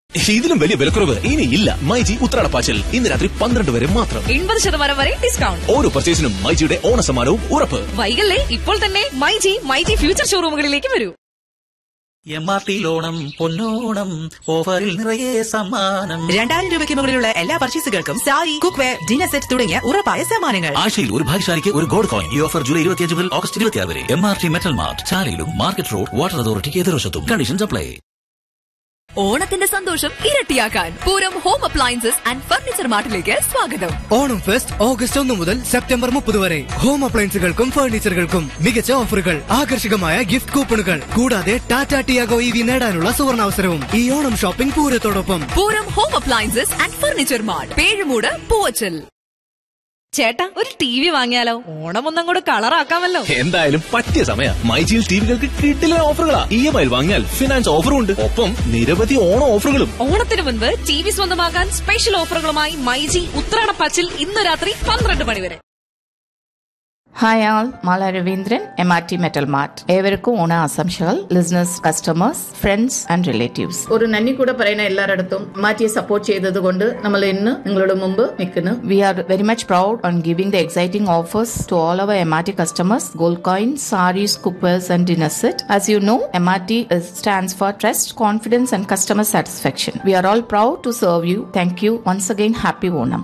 ഇതിലും വലിയ വിലക്കുറവ് ഇനി ഇല്ല മൈജി ഉത്രാടപ്പാച്ചിൽ ഇന്ന് രാത്രി പന്ത്രണ്ട് വരെ മാത്രം എൺപത് ശതമാനം വരെ ഡിസ്കൗണ്ട് ഓരോ പർച്ചേസിനും മൈജിയുടെ ഓണസമ്മാനവും ഉറപ്പ് വൈകല്ലേ ഇപ്പോൾ തന്നെ മൈജി മൈജി ഫ്യൂച്ചർ ഷോറൂമുകളിലേക്ക് വരൂ എം ആർ ടി ലോണം പൊന്നോണം ഓഫറിൽ നിറയെ സമ്മാനം രണ്ടായിരം രൂപയ്ക്ക് മുകളിലുള്ള എല്ലാ പർച്ചേസുകൾക്കും sari cookware dinner set തുടങ്ങിയ ഉറപ്പായ സമ്മാനങ്ങൾ ആഴ്ചയിൽ ഒരു ഭാഗ്യശാലിക്ക് ഒരു ഗോൾഡ് കോയിൻ ഈ ഓഫർ ജൂലൈ ഇരുപത്തിയഞ്ച് മുതൽ ഓഗസ്റ്റ് ഇരുപത്തിയാറ് വരെ M R T metal mart ചാലയിലും മാർക്കറ്റ് റോഡ് വാട്ടർ അതോറിറ്റിക്ക് എതിർവശത്തും കണ്ടീഷൻസ് അപ്ലൈ ഓണത്തിന്റെ സന്തോഷം ഇരട്ടിയാക്കാൻ Pooram home appliances and furniture മാർട്ടിലേക്ക് സ്വാഗതം ഓണം ഫെസ്റ്റ് ഓഗസ്റ്റ് ഒന്ന് മുതൽ സെപ്റ്റംബർ മുപ്പത് വരെ ഹോം അപ്ലയൻസുകൾക്കും ഫർണിച്ചറുകൾക്കും മികച്ച ഓഫറുകൾ ആകർഷകമായ ഗിഫ്റ്റ് കൂപ്പണുകൾ കൂടാതെ ടാറ്റ ടിയാഗോ ഇ വി നേടാനുള്ള സുവർണാവസരവും ഈ ഓണം ഷോപ്പിംഗ് പൂരത്തോടൊപ്പം Pooram home appliances and furniture mart Pezhumoodu Poovachal ചേട്ടാ ഒരു ടി വി വാങ്ങിയാലോ ഓണം ഒന്നും കൂടെ കളറാക്കാമല്ലോ എന്തായാലും പറ്റിയ സമയ മൈജിയിൽ ടിവികൾക്ക് കിട്ടില്ല ഓഫറുകളാ ഇ എം ഐ വാങ്ങിയാൽ ഫിനാൻസ് ഓഫറും ഉണ്ട് ഒപ്പം നിരവധി ഓണ ഓഫറുകളും ഓണത്തിന് മുൻപ് ടി വി സ്വന്തമാക്കാൻ സ്പെഷ്യൽ ഓഫറുകളുമായി മൈജി ഉത്രാടപ്പാച്ചിൽ ഇന്ന് രാത്രി പന്ത്രണ്ട് മണി വരെ hi all Mala Raveendran M R T metal mart ഏവർക്കും ഓണ ആശംസകൾ listeners customers friends and relatives ഒരു നന്ദി കൂടെ പറയുന്ന എല്ലാരിടത്തും മാറ്റിയെ സപ്പോർട്ട് ചെയ്തത് കൊണ്ട് നമ്മൾ ഇന്ന് നിങ്ങളുടെ മുമ്പ് നിൽക്കുന്നു we are very much proud on giving the exciting offers to all our M R T customers gold coins saris cookwares and dinner set as you know M R T stands for trust confidence and customer satisfaction we are all proud to serve you thank you once again happy Onam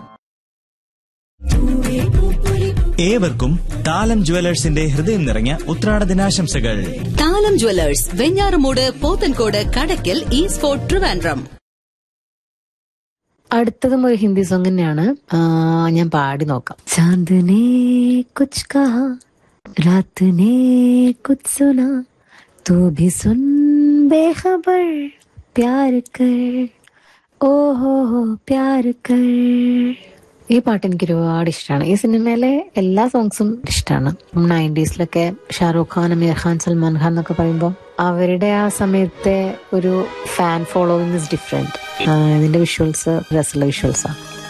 ഏവർക്കും താലം ജുവലേഴ്സിന്റെ ഹൃദയം നിറഞ്ഞ ഉത്രാട ദിനാശംസകൾ Thalam jewellers Venjaramoodu Pothencode Kadakkal east fort Trivandrum അടുത്തതും ഒരു Hindi song തന്നെയാണ് ആ, ഞാൻ പാടി നോക്കാം ചാന്ദനെ കുച്ച് കഹാ രാത് ने कुछ सुना तू भी सुन बेखबर प्यार कर ഓ ഹോ ഹോ പ്യാർ കർ ഈ പാട്ട് എനിക്ക് ഒരുപാട് ഇഷ്ടമാണ് ഈ സിനിമയിലെ എല്ലാ സോങ്സും ഇഷ്ടമാണ് നയൻറ്റീസിലൊക്കെ ഷാറൂഖ് ഖാൻ അമീർ ഖാൻ സൽമാൻ ഖാൻ എന്നൊക്കെ പറയുമ്പോൾ അവരുടെ ആ സമയത്തെ ഒരു ഫാൻ ഫോളോവിങ് ഇസ് ഡിഫറെന്റ് ഇതിന്റെ വിഷ്വൽസ് രസമുള്ള വിഷ്വൽസാണ്